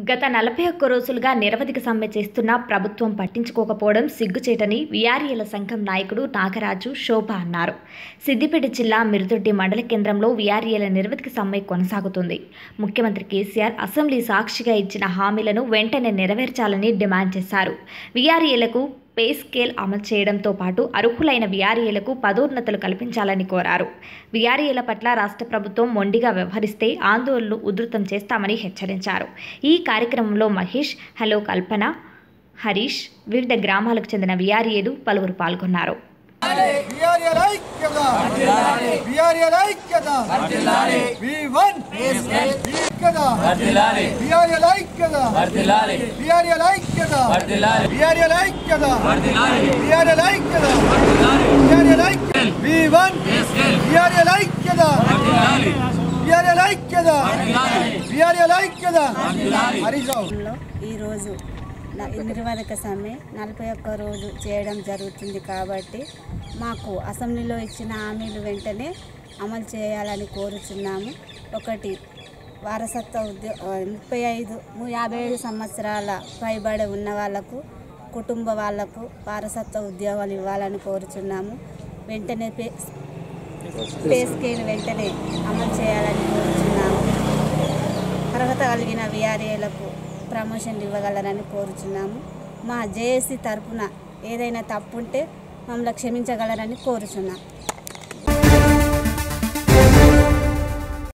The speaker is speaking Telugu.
గత నలభై ఒక్క రోజులుగా నిరవధిక సమ్మె చేస్తున్న ప్రభుత్వం పట్టించుకోకపోవడం సిగ్గుచేటని విఆర్ఏల సంఘం నాయకుడు నాగరాజు శోభ అన్నారు సిద్దిపేట జిల్లా మిరుదొడ్డి మండల కేంద్రంలో విఆర్ఏల నిరవధిక సమ్మె కొనసాగుతుంది ముఖ్యమంత్రి కేసీఆర్ అసెంబ్లీ సాక్షిగా ఇచ్చిన హామీలను వెంటనే నెరవేర్చాలని డిమాండ్ చేశారు విఆర్ఏలకు పే స్కేల్ అమలు చేయడంతో పాటు అర్హులైన విఆర్ఏలకు పదోన్నతులు కల్పించాలని కోరారు విఆర్ఏల పట్ల రాష్ట్ర ప్రభుత్వం మొండిగా వ్యవహరిస్తే ఆందోళనలు ఉధృతం చేస్తామని హెచ్చరించారు ఈ కార్యక్రమంలో మహేష్ హలో కల్పన హరీష్ వివిధ గ్రామాలకు చెందిన విఆర్ఏలు పలువురు పాల్గొన్నారు బిఆర్ఎల్ ఐక్యత బిఆర్ఎల్ ఐక్యత వి వన్ ఐక్యత బిఆర్ఎల్ ఐక్యత బిఆర్ఎల్ ఐక్యత బిఆర్ఎల్ ఐక్యత బిఆర్ఎల్ ఐక్యత బిఆర్ఎల్ ఐక్యత వి వన్ బిఆర్ఎల్ ఐక్యత బిఆర్ఎల్ ఐక్యత బిఆర్ఎల్ ఐక్యత హరీష్ రావు లో ఈరోజు న- నిర్వాధక సమ్మె నలభై ఒక్క రోజు చేయడం జరుగుతుంది కాబట్టి మాకు అసెంబ్లీలో ఇచ్చిన హామీలు వెంటనే అమలు చేయాలని కోరుచున్నాము ఒకటి వారసత్వ ఉద్యో ఆ, ముప్పై ఐదు ము- యాభై ఐదు సంవత్సరాల పైబడి ఉన్న వాళ్ళకు కుటుంబ వాళ్లకు వారసత్వ ఉద్యోగాలు ఇవ్వాలని కోరుచున్నాము వెంటనే పే పే స్కేల్ వెంటనే అమలు చేయాలని కోరుచున్నాము అర్హత కలిగిన విఆర్ఏలకు ప్రమోషన్లు ఇవ్వగలరని కోరుచున్నాము మా జేఏసీ తరపున ఏదైనా తప్పుంటే మమ్మల్ని క్షమించగలరని కోరుచున్నాం